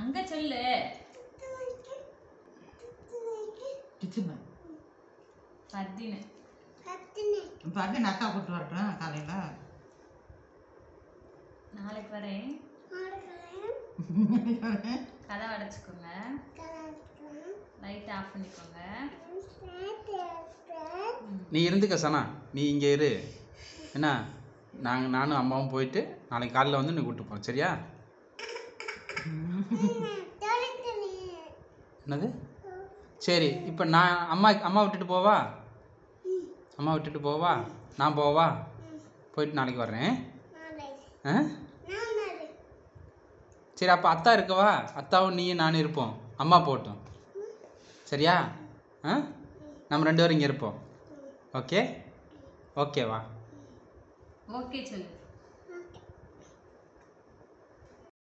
அங்க சொல்லு கிச்சன் பதினு பாப்பி அக்கா கூட்டு வரட்டும் காலையில் நாளைக்கு வரேன் கதவை அடைச்சிக்கோங்க லைட் ஆஃப் பண்ணிக்கோங்க ம். நீ இருந்துக்க சனா நீ இங்கே இரு என்ன நாங்கள் நானும் அம்மாவும் போயிட்டு நாளைக்கு காலையில் வந்து நீ கூப்பிட்டு போகிறோம் சரியா என்னது சரி இப்போ நான் அம்மா அம்மா விட்டுட்டு போவா அம்மா விட்டுட்டு போவா நான் போவா போயிட்டு நாளைக்கு வர்றேன் ஆ சரி அப்போ அத்தா இருக்கவா அத்தாவும் நீயும் நானும் இருப்போம் அம்மா போட்டும் சரியா ஆ நம்ம ரெண்டு பேரும் இங்கே இருப்போம் ஓகே ஓகேவா ஓகே சொல்லு